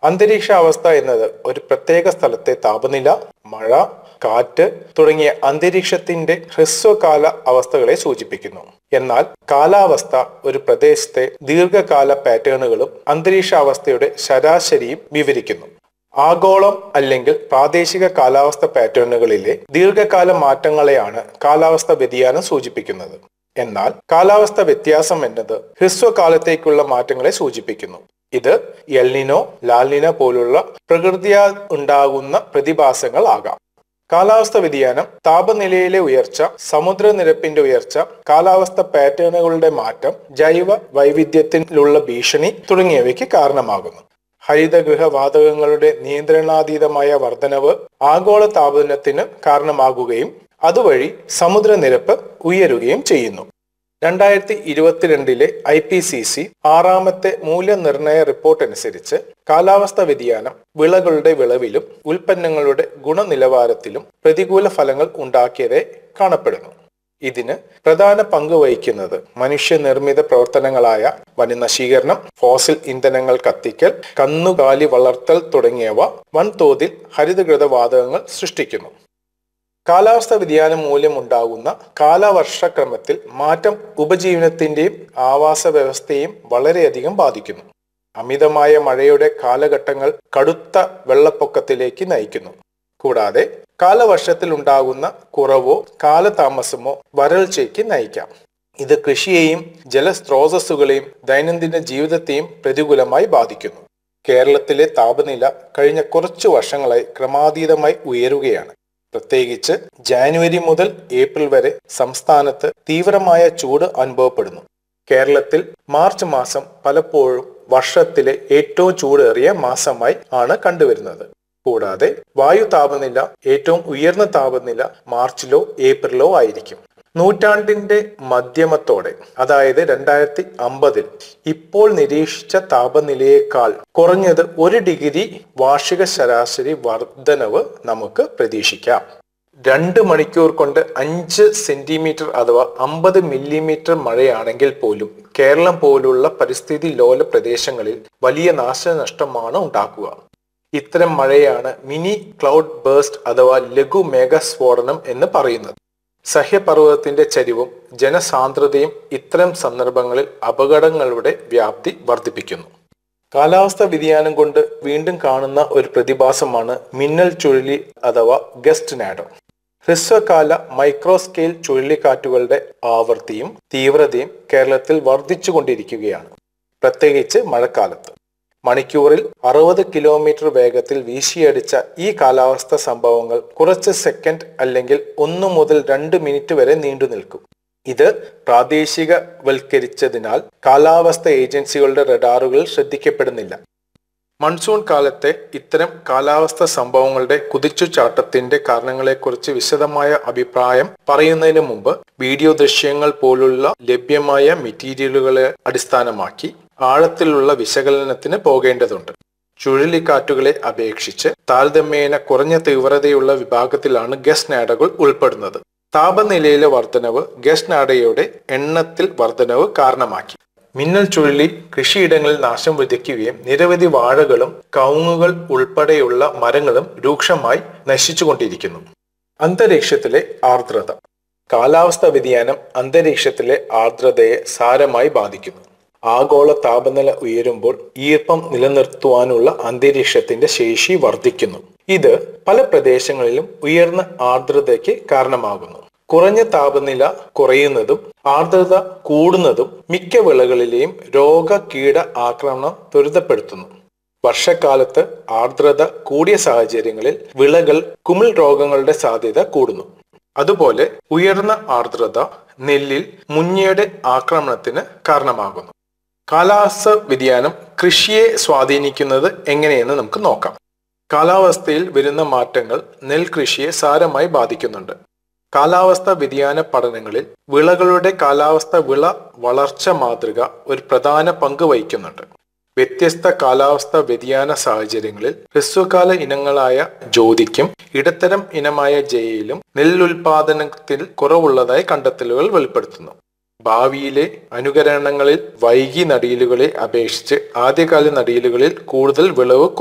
അന്തരീക്ഷാവസ്ഥ എന്നത് ഒരു പ്രത്യേക സ്ഥലത്തെ താപനില മഴ കാറ്റ് തുടങ്ങിയ അന്തരീക്ഷത്തിന്റെ ഹ്രസ്വകാല അവസ്ഥകളെ സൂചിപ്പിക്കുന്നു എന്നാൽ കാലാവസ്ഥ ഒരു പ്രദേശത്തെ ദീർഘകാല പാറ്റേണുകളും അന്തരീക്ഷാവസ്ഥയുടെ ശരാശരിയും വിവരിക്കുന്നു ആഗോളം അല്ലെങ്കിൽ പ്രാദേശിക കാലാവസ്ഥ പാറ്റേണുകളിലെ ദീർഘകാല മാറ്റങ്ങളെയാണ് കാലാവസ്ഥ വ്യതിയാനം സൂചിപ്പിക്കുന്നത് എന്നാൽ കാലാവസ്ഥ വ്യത്യാസം എന്നത് ഹ്രസ്വകാലത്തേക്കുള്ള മാറ്റങ്ങളെ സൂചിപ്പിക്കുന്നു ഇത് എൽനിനോ ലാൽനിന പോലുള്ള പ്രകൃതിയാൽ ഉണ്ടാകുന്ന പ്രതിഭാസങ്ങൾ ആകാം കാലാവസ്ഥ വ്യതിയാനം താപനിലയിലെ ഉയർച്ച സമുദ്രനിരപ്പിന്റെ ഉയർച്ച കാലാവസ്ഥ പാറ്റേണുകളുടെ മാറ്റം ജൈവ വൈവിധ്യത്തിലുള്ള ഭീഷണി തുടങ്ങിയവയ്ക്ക് കാരണമാകുന്നു ഹരിതഗൃഹ വാതകങ്ങളുടെ നിയന്ത്രണാതീതമായ വർധനവ് ആഗോള താപനത്തിന് കാരണമാകുകയും അതുവഴി സമുദ്രനിരപ്പ് ഉയരുകയും ചെയ്യുന്നു രണ്ടായിരത്തി ഇരുപത്തിരണ്ടിലെ ഐ പി സി സി ആറാമത്തെ മൂല്യനിർണയ റിപ്പോർട്ട് അനുസരിച്ച് കാലാവസ്ഥ വ്യതിയാനം വിളകളുടെ വിളവിലും ഉൽപ്പന്നങ്ങളുടെ ഗുണനിലവാരത്തിലും പ്രതികൂല ഫലങ്ങൾ ഉണ്ടാക്കിയതായി കാണപ്പെടുന്നു ഇതിന് പ്രധാന പങ്ക് വഹിക്കുന്നത് മനുഷ്യനിർമ്മിത പ്രവർത്തനങ്ങളായ വനനശീകരണം ഫോസിൽ ഇന്ധനങ്ങൾ കത്തിക്കൽ കന്നുകാലി വളർത്തൽ തുടങ്ങിയവ വൻതോതിൽ ഹരിതകൃത വാതകങ്ങൾ സൃഷ്ടിക്കുന്നു കാലാവസ്ഥ വ്യതിയാനം മൂലമുണ്ടാകുന്ന കാലവർഷക്രമത്തിൽ മാറ്റം ഉപജീവനത്തിന്റെയും ആവാസ വ്യവസ്ഥയെയും വളരെയധികം ബാധിക്കുന്നു അമിതമായ മഴയുടെ കാലഘട്ടങ്ങൾ കടുത്ത വെള്ളപ്പൊക്കത്തിലേക്ക് നയിക്കുന്നു കൂടാതെ കാലവർഷത്തിൽ ഉണ്ടാകുന്ന കുറവോ കാലതാമസമോ വരൾച്ചയ്ക്ക് നയിക്കാം ഇത് കൃഷിയെയും ജലസ്രോതസ്സുകളെയും ദൈനംദിന ജീവിതത്തെയും പ്രതികൂലമായി ബാധിക്കുന്നു കേരളത്തിലെ താപനില കഴിഞ്ഞ കുറച്ചു വർഷങ്ങളായി ക്രമാതീതമായി ഉയരുകയാണ് പ്രത്യേകിച്ച് ജാനുവരി മുതൽ ഏപ്രിൽ വരെ സംസ്ഥാനത്ത് തീവ്രമായ ചൂട് അനുഭവപ്പെടുന്നു കേരളത്തിൽ മാർച്ച് മാസം പലപ്പോഴും വർഷത്തിലെ ഏറ്റവും ചൂടേറിയ മാസമായി ആണ് കണ്ടുവരുന്നത് കൂടാതെ വായു താപനില ഏറ്റവും ഉയർന്ന താപനില മാർച്ചിലോ ഏപ്രിലോ ആയിരിക്കും നൂറ്റാണ്ടിന്റെ മധ്യമത്തോടെ അതായത് രണ്ടായിരത്തി അമ്പതിൽ ഇപ്പോൾ നിരീക്ഷിച്ച താപനിലയേക്കാൾ കുറഞ്ഞത് ഒരു ഡിഗ്രി വാർഷിക ശരാശരി വർധനവ് നമുക്ക് പ്രതീക്ഷിക്കാം രണ്ട് മണിക്കൂർ കൊണ്ട് അഞ്ച് സെന്റിമീറ്റർ അഥവാ അമ്പത് മില്ലിമീറ്റർ മഴയാണെങ്കിൽ പോലും കേരളം പോലുള്ള പരിസ്ഥിതി ലോല പ്രദേശങ്ങളിൽ വലിയ നാശനഷ്ടമാണ് ഉണ്ടാക്കുക ഇത്തരം മഴയാണ് മിനി ക്ലൗഡ് ബേസ്റ്റ് അഥവാ ലഘു മേഘസ്ഫോടനം എന്ന് പറയുന്നത് സഹ്യപർവ്വതത്തിന്റെ ചരിവും ജനസാന്ദ്രതയും ഇത്തരം സന്ദർഭങ്ങളിൽ അപകടങ്ങളുടെ വ്യാപ്തി വർദ്ധിപ്പിക്കുന്നു കാലാവസ്ഥ വ്യതിയാനം കൊണ്ട് വീണ്ടും കാണുന്ന ഒരു പ്രതിഭാസമാണ് മിന്നൽ ചുഴലി അഥവാ ഗസ്റ്റ് നാഡോ ഹ്രസ്വകാല മൈക്രോ സ്കെയിൽ ചുഴലിക്കാറ്റുകളുടെ ആവൃത്തിയും തീവ്രതയും കേരളത്തിൽ വർദ്ധിച്ചുകൊണ്ടിരിക്കുകയാണ് പ്രത്യേകിച്ച് മഴക്കാലത്ത് മണിക്കൂറിൽ അറുപത് കിലോമീറ്റർ വേഗത്തിൽ വീശിയടിച്ച ഈ കാലാവസ്ഥ സംഭവങ്ങൾ കുറച്ച് സെക്കൻഡ് അല്ലെങ്കിൽ ഒന്ന് മുതൽ രണ്ട് മിനിറ്റ് വരെ നീണ്ടു നിൽക്കും ഇത് പ്രാദേശികവൽക്കരിച്ചതിനാൽ കാലാവസ്ഥ ഏജൻസികളുടെ റഡാറുകൾ ശ്രദ്ധിക്കപ്പെടുന്നില്ല മൺസൂൺ കാലത്തെ ഇത്തരം കാലാവസ്ഥ സംഭവങ്ങളുടെ കുതിച്ചുചാട്ടത്തിന്റെ കാരണങ്ങളെക്കുറിച്ച് വിശദമായ അഭിപ്രായം പറയുന്നതിന് മുമ്പ് വീഡിയോ ദൃശ്യങ്ങൾ പോലുള്ള ലഭ്യമായ മെറ്റീരിയലുകളെ അടിസ്ഥാനമാക്കി ആഴത്തിലുള്ള വിശകലനത്തിന് പോകേണ്ടതുണ്ട് ചുഴലിക്കാറ്റുകളെ അപേക്ഷിച്ച് താരതമ്യേന കുറഞ്ഞ തീവ്രതയുള്ള വിഭാഗത്തിലാണ് ഗസ് നാഡകൾ ഉൾപ്പെടുന്നത് താപനിലയിലെ വർധനവ് ഗസ് നാഡയുടെ എണ്ണത്തിൽ വർധനവ് കാരണമാക്കി മിന്നൽ ചുഴലി കൃഷിയിടങ്ങളിൽ നാശം വിതയ്ക്കുകയും നിരവധി വാഴകളും കവുങ്ങുകൾ ഉൾപ്പെടെയുള്ള മരങ്ങളും രൂക്ഷമായി നശിച്ചുകൊണ്ടിരിക്കുന്നു അന്തരീക്ഷത്തിലെ ആർദ്രത കാലാവസ്ഥ വ്യതിയാനം അന്തരീക്ഷത്തിലെ ആർദ്രതയെ സാരമായി ബാധിക്കുന്നു ആഗോള താപനില ഉയരുമ്പോൾ ഈർപ്പം നിലനിർത്തുവാനുള്ള അന്തരീക്ഷത്തിന്റെ ശേഷി വർദ്ധിക്കുന്നു ഇത് പല പ്രദേശങ്ങളിലും ഉയർന്ന ആർദ്രതയ്ക്ക് കാരണമാകുന്നു കുറഞ്ഞ താപനില കുറയുന്നതും ആർദ്രത കൂടുന്നതും മിക്ക വിളകളിലെയും രോഗ കീട ആക്രമണം ത്വരിതപ്പെടുത്തുന്നു വർഷക്കാലത്ത് ആർദ്രത കൂടിയ സാഹചര്യങ്ങളിൽ വിളകൾ കുമിൾ രോഗങ്ങളുടെ സാധ്യത കൂടുന്നു അതുപോലെ ഉയർന്ന ആർദ്രത നെല്ലിൽ മുഞ്ഞയുടെ ആക്രമണത്തിന് കാരണമാകുന്നു കാലാവസ്ഥ വ്യതിയാനം കൃഷിയെ സ്വാധീനിക്കുന്നത് എങ്ങനെയെന്ന് നമുക്ക് നോക്കാം കാലാവസ്ഥയിൽ വരുന്ന മാറ്റങ്ങൾ നെൽകൃഷിയെ സാരമായി ബാധിക്കുന്നുണ്ട് കാലാവസ്ഥ വ്യതിയാന പഠനങ്ങളിൽ വിളകളുടെ കാലാവസ്ഥ വിള വളർച്ച മാതൃക ഒരു പ്രധാന പങ്ക് വഹിക്കുന്നുണ്ട് വ്യത്യസ്ത കാലാവസ്ഥ വ്യതിയാന സാഹചര്യങ്ങളിൽ ഹ്രസ്വകാല ഇനങ്ങളായ ജ്യോതിക്കും ഇടത്തരം ഇനമായ ജയയിലും നെല്ലുൽപാദനത്തിൽ കുറവുള്ളതായി കണ്ടെത്തലുകൾ വെളിപ്പെടുത്തുന്നു ഭാവിയിലെ അനുകരണങ്ങളിൽ വൈകി നടീലുകളെ അപേക്ഷിച്ച് ആദ്യകാല നടീലുകളിൽ കൂടുതൽ വിളവ്